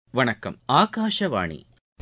வணக்கம் ஆகாஷவாணி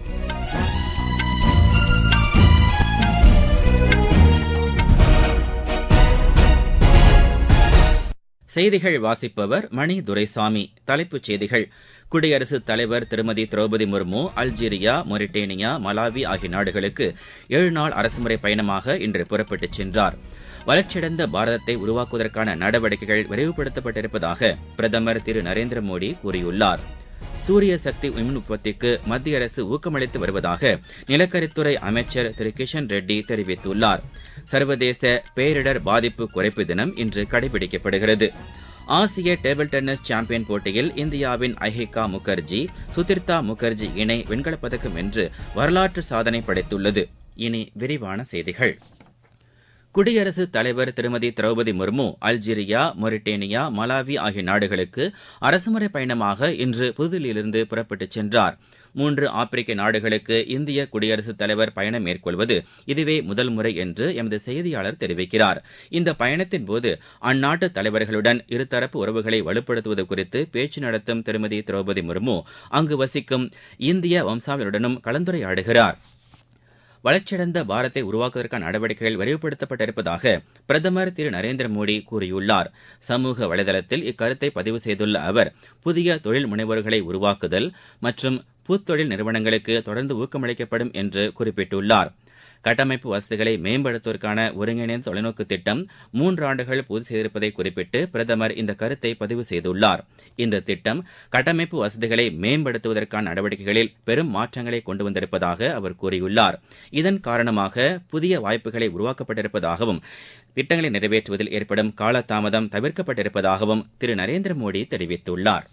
செய்திகள் வாசிப்பவர் மணி துரைசாமி தலைப்புச் செய்திகள் குடியரசுத் தலைவர் திருமதி Droupadi Murmu Algeria Mauritania Malawi ஆகிய நாடுகளுக்கு ஏழு நாள் அரசுமுறை பயணமாக இன்று புறப்பட்டுச் சென்றார் வளர்ச்சியடைந்த பாரதத்தை உருவாக்குவதற்கான நடவடிக்கைகள் விரைவுபடுத்தப்பட்டிருப்பதாக பிரதமர் திரு நரேந்திர மோடி கூறியுள்ளார் சூரிய சக்தி மின் உற்பத்திக்கு மத்திய அரசு ஊக்கமளித்து வருவதாக நிலக்கரித்துறை அமைச்சர் திரு கிஷன் ரெட்டி தெரிவித்துள்ளார் சர்வதேச பேரிடர் பாதிப்பு குறைப்பு தினம் இன்று கடைபிடிக்கப்படுகிறது ஆசிய டேபிள் டென்னிஸ் சாம்பியன் போட்டியில் இந்தியாவின் ஐஹிகா முகர்ஜி சுதிர்தா முகர்ஜி இணை வெண்கலப் பதக்கம் வென்று வரலாற்று சாதனை படைத்துள்ளது இனி விரிவான செய்திகள் குடியரசுத் தலைவர் திருமதி Droupadi Murmu Algeria Mauritania Malawi ஆகிய நாடுகளுக்கு அரசுமுறை பயணமாக இன்று புதுதில்லியிலிருந்து புறப்பட்டுச் சென்றார் மூன்று ஆப்பிரிக்க நாடுகளுக்கு இந்திய குடியரசுத் தலைவர் பயணம் மேற்கொள்வது இதுவே முதல் முறை என்று எமது செய்தியாளர் தெரிவிக்கிறார் இந்த பயணத்தின்போது அந்நாட்டு தலைவர்களுடன் இருதரப்பு உறவுகளை வலுப்படுத்துவது குறித்து பேச்சு நடத்தும் திருமதி திரௌபதி முர்மு அங்கு வசிக்கும் இந்திய வம்சாவளியுடனும் கலந்துரையாடுகிறார் வளர்ச்சியடைந்த பாரத்தை உருவாக்குவதற்கான நடவடிக்கைகள் விரைவுபடுத்தப்பட்டிருப்பதாக பிரதமர் திரு நரேந்திர மோடி கூறியுள்ளார் சமூக வலைதளத்தில் இக்கருத்தை பதிவு செய்துள்ள அவர் புதிய தொழில் முனைவோர்களை உருவாக்குதல் மற்றும் புத்தொழில் நிறுவனங்களுக்கு தொடர்ந்து ஊக்கமளிக்கப்படும் என்று குறிப்பிட்டுள்ளார் கட்டமைப்பு வசதிகளை மேம்படுத்துவதற்கான ஒருங்கிணைந்த தொலைநோக்கு திட்டம் மூன்று ஆண்டுகள் பூர்த்தி செய்திருப்பதை குறிப்பிட்டு பிரதமர் இந்த கருத்தை பதிவு செய்துள்ளார் இந்த திட்டம் கட்டமைப்பு வசதிகளை மேம்படுத்துவதற்கான நடவடிக்கைகளில் பெரும் மாற்றங்களை கொண்டு வந்திருப்பதாக அவர் கூறியுள்ளார் இதன் காரணமாக புதிய வாய்ப்புகளை உருவாக்கப்பட்டிருப்பதாகவும் திட்டங்களை நிறைவேற்றுவதில் ஏற்படும் காலதாமதம் தவிர்க்கப்பட்டிருப்பதாகவும் திரு நரேந்திர மோடி தெரிவித்துள்ளார்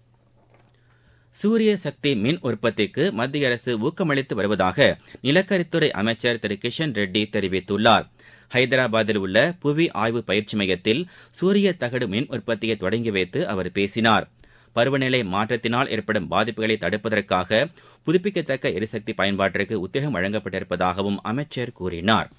சூரிய சக்தி மின் உற்பத்திக்கு மத்திய அரசு ஊக்கமளித்து வருவதாக நிலக்கரித்துறை அமைச்சர் திரு கிஷன் ரெட்டி தெரிவித்துள்ளார் ஹைதராபாத்தில் உள்ள புவி ஆய்வு பயிற்சி மையத்தில் சூரிய தகடு மின் உற்பத்தியை தொடங்கி வைத்து அவர் பேசினார் பருவநிலை மாற்றத்தினால் ஏற்படும் பாதிப்புகளை தடுப்பதற்காக புதுப்பிக்கத்தக்க எரிசக்தி பயன்பாட்டிற்கு உத்தேகம் வழங்கப்பட்டிருப்பதாகவும் அமைச்சர் கூறினார்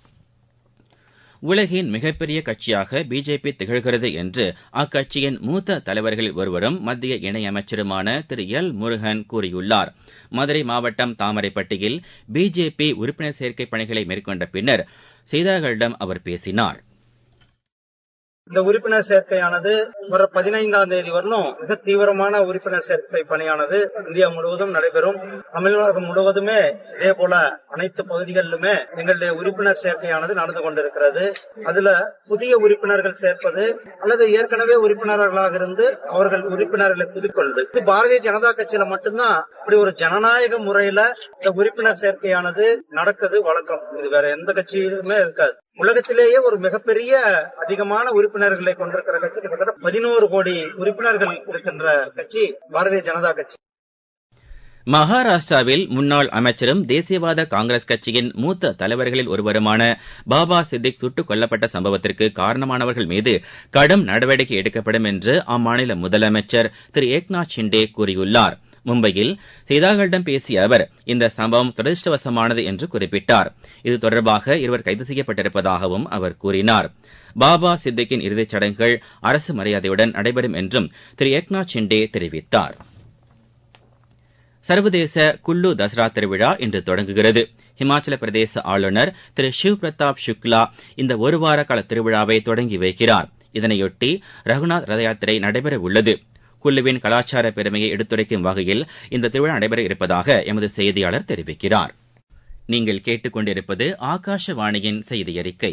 உலகின் மிகப்பெரிய கட்சியாக பிஜேபி திகழ்கிறது என்று அக்கட்சியின் மூத்த தலைவர்களில் ஒருவரும் மத்திய இணையமைச்சருமான திரு எல் முருகன் கூறியுள்ளார் மதுரை மாவட்டம் தாமரைப்பட்டியில் பிஜேபி உறுப்பினர் சேர்க்கை பணிகளை மேற்கொண்ட பின்னர் செய்தியாளர்களிடம் அவர் பேசினார் இந்த உறுப்பினர் சேர்க்கையானது வர பதினைந்தாம் தேதி வரலும் மிக தீவிரமான உறுப்பினர் சேர்க்கை பணியானது இந்தியா முழுவதும் நடைபெறும் தமிழகம் முழுவதுமே இதே போல அனைத்து பகுதிகளிலுமே எங்களுடைய உறுப்பினர் சேர்க்கையானது நடந்து கொண்டிருக்கிறது அதுல புதிய உறுப்பினர்கள் சேர்ப்பது அல்லது ஏற்கனவே உறுப்பினர்களாக இருந்து அவர்கள் உறுப்பினர்களை புதுக்கொள்வது இது பாரதிய ஜனதா கட்சியில மட்டும்தான் இப்படி ஒரு ஜனநாயக முறையில இந்த உறுப்பினர் சேர்க்கையானது நடக்குது வழக்கம் இது வேற எந்த கட்சியிலுமே இருக்காது உலகத்திலேயே ஒரு மிகப்பெரிய அதிகமான உறுப்பினர்களை கொண்டிருக்கிற கட்சி கிட்டத்தட்ட பதினோரு கோடி உறுப்பினர்கள் இருக்கின்ற கட்சி பாரதிய ஜனதா கட்சி மகாராஷ்டிராவில் முன்னாள் அமைச்சரும் தேசியவாத காங்கிரஸ் கட்சியின் மூத்த தலைவர்களில் ஒருவருமான பாபா சித்திக் சுட்டுக் கொல்லப்பட்ட சம்பவத்திற்கு காரணமானவர்கள் மீது கடும் நடவடிக்கை எடுக்கப்படும் என்று அம்மாநில முதலமைச்சர் திரு ஏக்நாத் ஷிண்டே கூறியுள்ளார் மும்பையில் செய்தியாளர்களிடம் பேசிய அவர் இந்த சம்பவம் துரதிருஷ்டவசமானது என்று குறிப்பிட்டார் இது தொடர்பாக இருவர் கைது செய்யப்பட்டிருப்பதாகவும் அவர் கூறினார் பாபா சித்திக்கின் இறுதிச் சடங்குகள் அரசு மரியாதையுடன் நடைபெறும் என்றும் திரு ஏக்நாத் ஷிண்டே தெரிவித்தார் சர்வதேச குல்லு தசரா திருவிழா இன்று தொடங்குகிறது ஹிமாச்சல பிரதேச ஆளுநர் திரு ஷிவ் பிரதாப் சுக்லா இந்த ஒருவார கால திருவிழாவை தொடங்கி வைக்கிறார் இதனையொட்டி ரகுநாத் ரத யாத்திரை நடைபெற உள்ளது குல்லுவின் கலாச்சார பெருமையை எடுத்துரைக்கும் வகையில் இந்த திருவிழா நடைபெற இருப்பதாக எமது செய்தியாளர் தெரிவிக்கிறார் நீங்கள் கேட்டுக்கொண்டிருப்பது ஆகாஷவாணியின் செய்தி அறிக்கை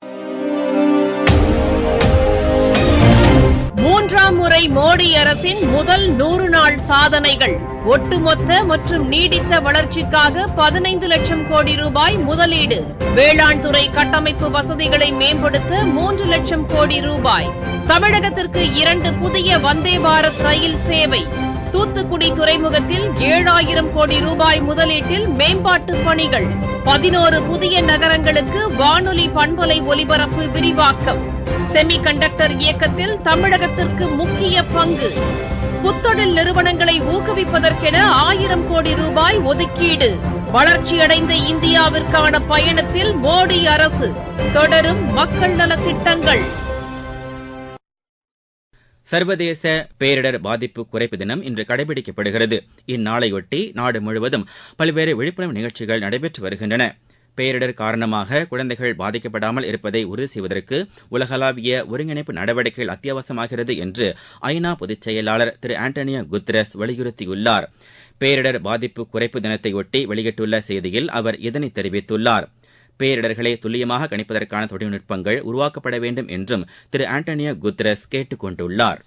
மூன்றாம் முறை மோடி அரசின் முதல் நூறு நாள் சாதனைகள் ஒட்டுமொத்த மற்றும் நீடித்த வளர்ச்சிக்காக பதினைந்து லட்சம் கோடி ரூபாய் முதலீடு வேளாண் துறை கட்டமைப்பு வசதிகளை மேம்படுத்த மூன்று லட்சம் கோடி ரூபாய் தமிழகத்திற்கு இரண்டு புதிய வந்தே பாரத் ரயில் சேவை தூத்துக்குடி துறைமுகத்தில் ஏழாயிரம் கோடி ரூபாய் முதலீட்டில் மேம்பாட்டு பணிகள் பதினோரு புதிய நகரங்களுக்கு வானொலி பண்பலை ஒலிபரப்பு விரிவாக்கம் செமி கண்டக்டர் இயக்கத்தில் தமிழகத்திற்கு முக்கிய பங்கு புத்தொழில் நிறுவனங்களை ஊக்குவிப்பதற்கென ஆயிரம் கோடி ரூபாய் ஒதுக்கீடு வளர்ச்சியடைந்த இந்தியாவிற்கான பயணத்தில் மோடி அரசு தொடரும் மக்கள் நலத்திட்டங்கள் சர்வதேச பேரிடர் பாதிப்பு குறைப்பு தினம் இன்று கடைபிடிக்கப்படுகிறது இந்நாளையொட்டி நாடு முழுவதும் பல்வேறு விழிப்புணர்வு நிகழ்ச்சிகள் நடைபெற்று வருகின்றன பேரிடர் காரணமாக குழந்தைகள் பாதிக்கப்படாமல் இருப்பதை உறுதி செய்வதற்கு உலகளாவிய ஒருங்கிணைப்பு நடவடிக்கைகள் அத்தியாவசியமாகிறது என்று ஐநா பொதுச் செயலாளர் திரு ஆண்டனியோ குத்ரஸ் வலியுறுத்தியுள்ளார் பேரிடர் பாதிப்பு குறைப்பு தினத்தையொட்டி வெளியிட்டுள்ள செய்தியில் அவர் இதனை தெரிவித்துள்ளார் பேரிடர்களை துல்லியமாக கணிப்பதற்கான தொழில்நுட்பங்கள் உருவாக்கப்பட வேண்டும் என்றும் திரு ஆண்டனியோ குத்ரஸ் கேட்டுக் கொண்டுள்ளார்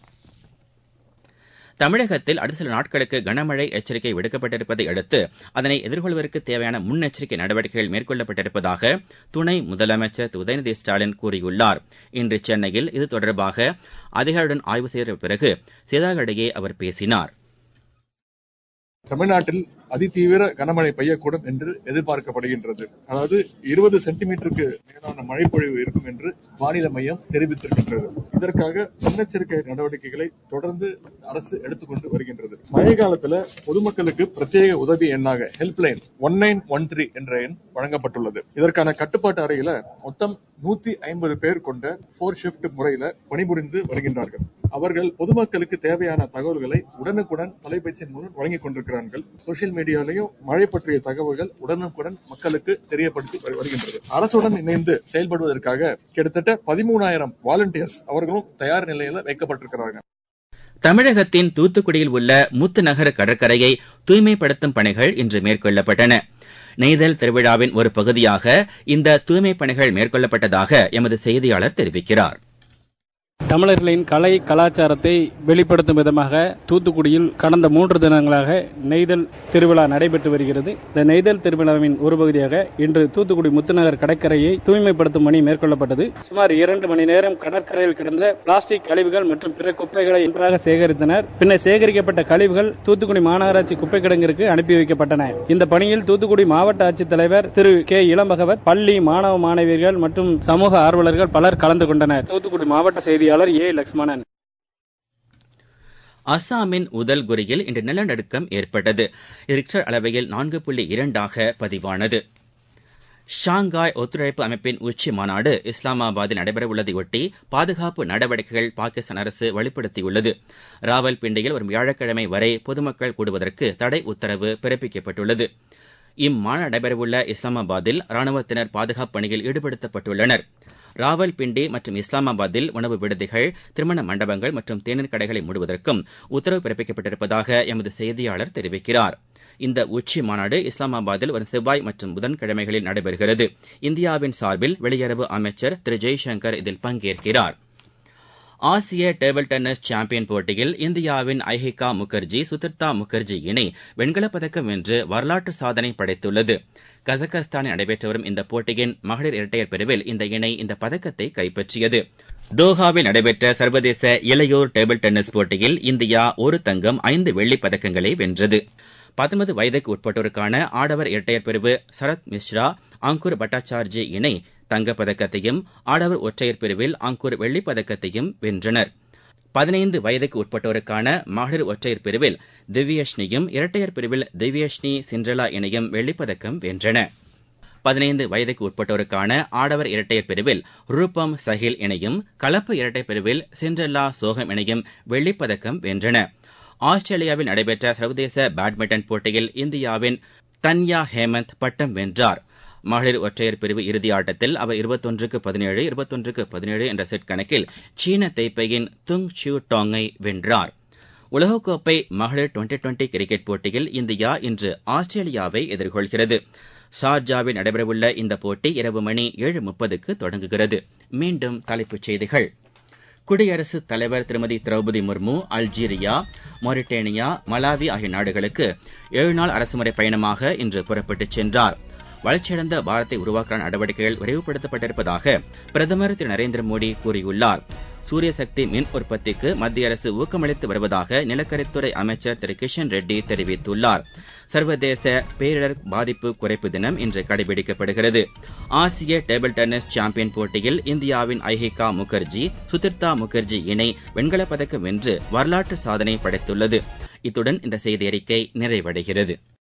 தமிழகத்தில் அடுத்த சில நாட்களுக்கு கனமழை எச்சரிக்கை விடுக்கப்பட்டிருப்பதை அடுத்து அதனை எதிர்கொள்வதற்கு தேவையான முன்னெச்சரிக்கை நடவடிக்கைகள் மேற்கொள்ளப்பட்டிருப்பதாக துணை முதலமைச்சர் திரு உதயநிதி ஸ்டாலின் கூறியுள்ளார் இன்று சென்னையில் இது தொடர்பாக அதிகாரியுடன் ஆய்வு செய்த பிறகு செய்தியாளர்களிடையே அவர் பேசினார் தமிழ்நாட்டில் அதிதீவிர கனமழை பெய்யக்கூடும் என்று எதிர்பார்க்கப்படுகின்றது அதாவது இருபது சென்டிமீட்டருக்கு மேலான மழைப்பொழிவு இருக்கும் என்று வானிலை மையம் தெரிவித்திருக்கின்றது இதற்காக முன்னெச்சரிக்கை நடவடிக்கைகளை தொடர்ந்து அரசு எடுத்துக்கொண்டு வருகின்றது மழை காலத்துல பொதுமக்களுக்கு பிரத்யேக உதவி எண்ணாக helpline one nine one three என்ற எண் வழங்கப்பட்டுள்ளது இதற்கான கட்டுப்பாட்டு அறையில மொத்தம் நூத்தி ஐம்பது பேர் கொண்ட போர் ஷிப்ட் முறையில பணிபுரிந்து வருகின்றார்கள் அவர்கள் பொதுமக்களுக்கு தேவையான தகவல்களை உடனுக்குடன் தொலைபேசியின் மூலம் வழங்கிக் கொண்டிருக்கிறார்கள் சோசியல் மீடியாலையும் மழை பற்றிய தகவல்கள் உடனுக்குடன் மக்களுக்கு தெரியப்படுத்தி வருகின்றது அரசுடன் இணைந்து செயல்படுவதற்காக கிட்டத்தட்ட பதிமூணாயிரம் வாலண்டியர்ஸ் அவர்களும் தயார் நிலையில வைக்கப்பட்டிருக்கிறார்கள் தமிழகத்தின் தூத்துக்குடியில் உள்ள முத்துநகர் கடற்கரையை தூய்மைப்படுத்தும் பணிகள் இன்று மேற்கொள்ளப்பட்டன நெய்தல் திருவிழாவின் ஒரு பகுதியாக இந்த தூய்மைப் பணிகள் மேற்கொள்ளப்பட்டதாக எமது செய்தியாளர் தெரிவிக்கிறார் தமிழர்களின் கலை கலாச்சாரத்தை வெளிப்படுத்தும் விதமாக தூத்துக்குடியில் கடந்த மூன்று தினங்களாக நெய்தல் திருவிழா நடைபெற்று வருகிறது இந்த நெய்தல் திருவிழாவின் ஒரு பகுதியாக இன்று தூத்துக்குடி முத்துநகர் கடற்கரையை தூய்மைப்படுத்தும் பணி மேற்கொள்ளப்பட்டது சுமார் இரண்டு மணி நேரம் கடற்கரையில் கிடந்த பிளாஸ்டிக் கழிவுகள் மற்றும் பிற குப்பைகளை ஒன்றாக சேகரித்தனர் பின்னர் சேகரிக்கப்பட்ட கழிவுகள் தூத்துக்குடி மாநகராட்சி குப்பை கிடங்கிற்கு அனுப்பி வைக்கப்பட்டன இந்த பணியில் தூத்துக்குடி மாவட்ட ஆட்சித்தலைவர் திரு கே இளம்பகவத் பள்ளி மாணவ மாணவியர்கள் மற்றும் சமூக ஆர்வலர்கள் பலர் கலந்து கொண்டனர் தூத்துக்குடி மாவட்ட செய்தியாளர் ஏ லட்சுமணன் அஸ்ஸாமின் உதல்குரியில் இன்று நிலநடுக்கம் ஏற்பட்டது ரிக்டர் அளவையில் நான்கு புள்ளி இரண்டாக பதிவானது ஷாங்காய் ஒத்துழைப்பு அமைப்பின் உச்சி மாநாடு இஸ்லாமாபாத்தில் நடைபெறவுள்ளதையொட்டி பாதுகாப்பு நடவடிக்கைகள் பாகிஸ்தான் அரசு வலுப்படுத்தியுள்ளது ராவல்பிண்டியில் வரும் வியாழக்கிழமை வரை பொதுமக்கள் கூடுவதற்கு தடை உத்தரவு பிறப்பிக்கப்பட்டுள்ளது இம்மாநாடு நடைபெறவுள்ள இஸ்லாமாபாத்தில் ராணுவத்தினர் பாதுகாப்பு பணியில் ஈடுபடுத்தப்பட்டுள்ளனர் ராவல்பிண்டி மற்றும் இஸ்லாமாபாத்தில் உணவு விடுதிகள் திருமண மண்டபங்கள் மற்றும் தேநீர் கடைகளை மூடுவதற்கும் உத்தரவு பிறப்பிக்கப்பட்டிருப்பதாக எமது செய்தியாளர் தெரிவிக்கிறார் இந்த உச்சி மாநாடு இஸ்லாமாபாத்தில் வரும் செவ்வாய் மற்றும் புதன்கிழமைகளில் நடைபெறுகிறது இந்தியாவின் சார்பில் வெளியுறவு அமைச்சர் திரு ஜெய்சங்கர் இதில் பங்கேற்கிறார் ஆசிய டேபிள் டென்னிஸ் சாம்பியன் போட்டியில் இந்தியாவின் ஐஹிகா முகர்ஜி சுதிர்தா முகர்ஜி இணை வெண்கலப் பதக்கம் வென்று வரலாற்று சாதனை படைத்துள்ளது கசகஸ்தானில் நடைபெற்று வரும் இந்த போட்டியின் மகளிர் இரட்டையர் பிரிவில் இந்த இணை இந்த பதக்கத்தை கைப்பற்றியது தோஹாவில் நடைபெற்ற சர்வதேச இளையோர் டேபிள் டென்னிஸ் போட்டியில் இந்தியா ஒரு தங்கம் ஐந்து வெள்ளிப் பதக்கங்களை வென்றது பத்தொன்பது வயதுக்கு உட்பட்டோருக்கான ஆடவர் இரட்டையர் பிரிவு சரத் மிஸ்ரா அங்குர் பட்டாச்சார்ஜி இணை தங்கப்பதக்கத்தையும் ஆடவர் ஒற்றையர் பிரிவில் அங்குர் வெள்ளிப் பதக்கத்தையும் வென்றனர் பதினைந்து வயதுக்கு உட்பட்டோருக்கான மகளிர் ஒற்றையர் பிரிவில் திவ்யஷ்னியும் இரட்டையர் பிரிவில் திவ்யஷ்னி சிண்ட்ரலா இணையும் வெள்ளிப்பதக்கம் வென்றன பதினைந்து வயதுக்கு உட்பட்டோருக்கான ஆடவர் இரட்டையர் பிரிவில் ரூபம் சஹில் இணையும் கலப்பு இரட்டையர் பிரிவில் சிண்ட்ரல்லா சோகம் இணையும் வெள்ளிப்பதக்கம் வென்றன ஆஸ்திரேலியாவில் நடைபெற்ற சர்வதேச பேட்மிண்டன் போட்டியில் இந்தியாவின் தன்யா ஹேமந்த் பட்டம் வென்றார் மகளிர் ஒற்றையர் பிரிவு இறுதி ஆட்டத்தில் அவர் இருபத்தொன்றுக்கு பதினேழு இருபத்தொன்றுக்கு பதினேழு என்ற செட் கணக்கில் சீன தைப்பையின் துங் சியூ டாங்கை வென்றார் உலகக்கோப்பை மகளிர் டுவெண்டி டுவெண்டி கிரிக்கெட் போட்டியில் இந்தியா இன்று ஆஸ்திரேலியாவை எதிர்கொள்கிறது ஷார்ஜாவில் நடைபெறவுள்ள இந்த போட்டி இரவு மணி ஏழு முப்பதுக்கு தொடங்குகிறது மீண்டும் தலைப்புச் செய்திகள் குடியரசுத் தலைவர் திருமதி Droupadi Murmu Algeria Mauritania Malawi ஆகிய நாடுகளுக்கு ஏழு நாள் அரசுமுறை பயணமாக இன்று புறப்பட்டுச் சென்றார் வளர்ச்சியடைந்த பாரத்தை உருவாக்க நடவடிக்கைகள் விரைவுபடுத்தப்பட்டிருப்பதாக பிரதமர் திரு நரேந்திர மோடி கூறியுள்ளார் சூரிய சக்தி மின் உற்பத்திக்கு மத்திய அரசு ஊக்கமளித்து வருவதாக நிலக்கரித்துறை அமைச்சர் திரு கிஷன் ரெட்டி தெரிவித்துள்ளார் சர்வதேச பேரிடர் பாதிப்பு குறைப்பு தினம் இன்று கடைபிடிக்கப்படுகிறது ஆசிய டேபிள் டென்னிஸ் சாம்பியன் போட்டியில் இந்தியாவின் ஐஹிகா முகர்ஜி சுதிர்தா முகர்ஜி இணை வெண்கலப் பதக்கம் வென்று வரலாற்று சாதனை படைத்துள்ளது இத்துடன் இந்த செய்தி அறிக்கை நிறைவடைகிறது